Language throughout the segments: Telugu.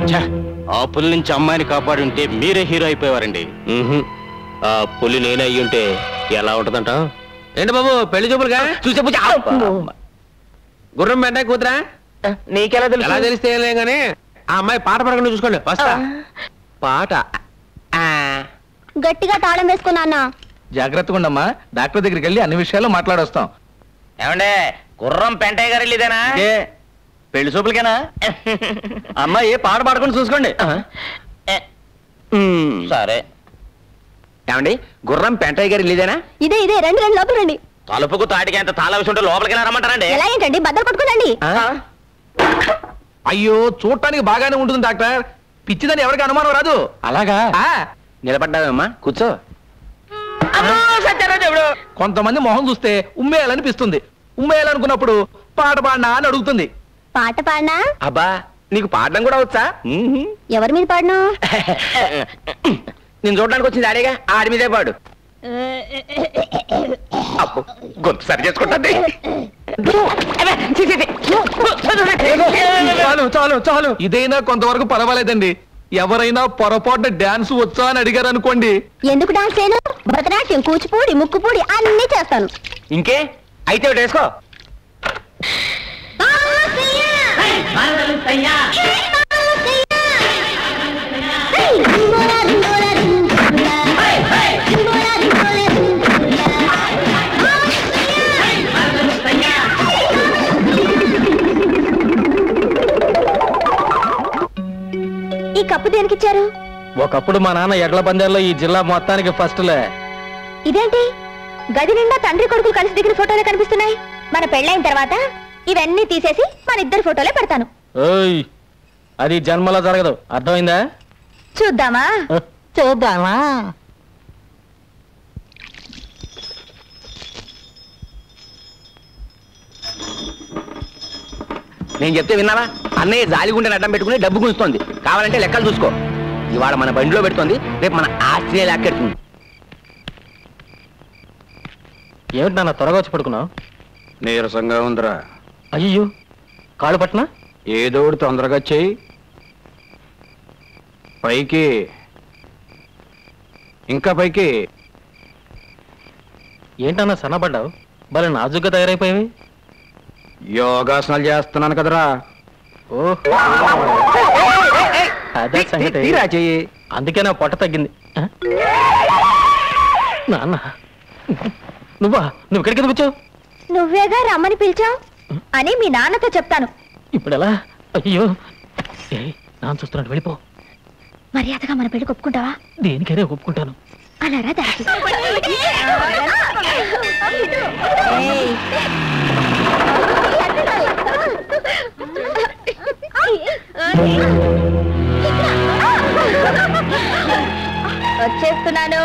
ఛ, ఆ పులి నుంచి అమ్మాయిని కాపాడి ఉంటే మీరే హీరో అయిపోయేవారండి ఆ పులి నేనే అయ్యుంటే ఎలా ఉంటదంట ఏంటి బాబు పెళ్లి చూపులుగా చూసే పూజ గుర్రం వెంట కూతురా నీకెలా ఎలా తెలిస్తే ఏం లేదు కానీ ఆ అమ్మాయి పాట పడకుండా చూసుకోండి వస్తా పాట ఆ. గట్టిగా తాళం వేసుకున్నా అన్న జాగ్రత్తగా ఉండమ్మా డాక్టర్ దగ్గరికి వెళ్ళి అన్ని విషయాలు మాట్లాడొస్తాం ఏమండే గుర్రం పెంటయ్య గారు ఇదేనా పెళ్లి చూపులకేనా అమ్మాయి పాట పాడుకుని చూసుకోండి సరే ఏమండి గుర్రం పెంటయ్య గారు ఇదేనా ఇదే ఇదే రండి రండి లోపల రండి తలుపుకు తాటికి ఎంత తాళ విషయం ఉంటే లోపలికి రమ్మంటారండి ఎలా ఏంటండి బద్దలు కొట్టుకోనండి అయ్యో చూడటానికి బాగానే ఉంటుంది డాక్టర్ పిచ్చిదని ఎవరికి అనుమానం రాదు అలాగా ఆ, నిలబడ్డావమ్మా కూర్చో కొంతమంది మొహం చూస్తే ఉమ్మేయాలనిపిస్తుంది ఉమ్మేయాలనుకున్నప్పుడు పాట పాడినా అని అడుగుతుంది పాట పాడినా అబ్బా నీకు పాడడం కూడా వచ్చా ఎవరి మీద పాడను నేను చూడడానికి వచ్చింది ఆడేగా ఆడి మీదే పాడు అప్పు గొంతు సరి చేసుకుంటుంది చాలు చాలు చాలు ఇదైనా కొంతవరకు పర్వాలేదండి ఎవరైనా పొరపాటున డాన్స్ వచ్చా అని అడిగారు అనుకోండి ఎందుకు డాన్స్ చేయను భరతనాట్యం కూచిపూడి ముక్కుపూడి అన్ని చేస్తాను ఇంకే అయితే ఒకటి వేసుకో ఈ కప్పు దేనికిచ్చారు ఒకప్పుడు మా నాన్న ఎడ్ల పందాల్లో ఈ జిల్లా మొత్తానికి ఫస్ట్లే ఇదేంటి గది నిండా తండ్రి కొడుకులు కలిసి దిగిన ఫోటోలే కనిపిస్తున్నాయి మన పెళ్ళైన తర్వాత ఇవన్నీ తీసేసి మన ఇద్దరి ఫోటోలే పెడతాను ఓయ్ అది జన్మలో జరగదు అర్థమైందా చూద్దామా చూద్దామా నేను చెప్తే విన్నావా అన్నయ్య జాలిగుండెని అడ్డం పెట్టుకుని డబ్బు గుంచుతోంది కావాలంటే లెక్కలు చూసుకో ఇవాళ మన బండిలో పెడుతోంది రేపు మన ఆస్ట్రేలియా లెక్కెడుతుంది ఏమిటి నాన్న త్వరగా వచ్చి పడుకున్నావు నీరసంగా ఉందిరా అయ్యో కాళ్ళు పట్టినా ఏదో ఒకటి తొందరగా చెయ్యి పైకి ఇంకా పైకి ఏంటన్నా సన్నపడ్డావు భలే నాజుగ్గా తయారైపోయావి యోగాసనాలు చేస్తున్నాను కదరా ఓ అదే సంగతి తీరా చెయ్యి అందుకే నా పొట్ట తగ్గింది ఆ? నాన్న నువ్వా నువ్వు ఇక్కడికి ఎందుకు వచ్చావు నువ్వేగా రమ్మని పిలిచావు అని మీ నాన్నతో చెప్తాను ఇప్పుడు ఎలా అయ్యో ఏయ్, నాన్న చూస్తున్నాడు వెళ్ళిపో మర్యాదగా మన పెళ్లి ఒప్పుకుంటావా దేనికైనా ఒప్పుకుంటాను అలా రా దారికి. ఏయ్. వచ్చేస్తున్నాను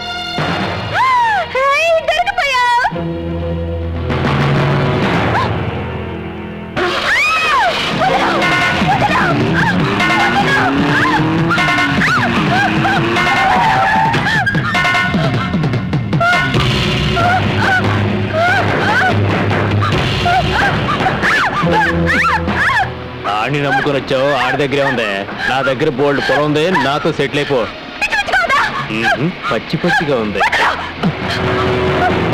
హాయ్, దొరికిపోయావ్. ఆడిని నమ్ముకొని వచ్చావు ఆడి దగ్గరే ఉంది నా దగ్గర బోల్డ్ పొలం ఉంది నాతో సెటిల్ అయిపో మ్మ్. పచ్చి పచ్చిగా ఉంది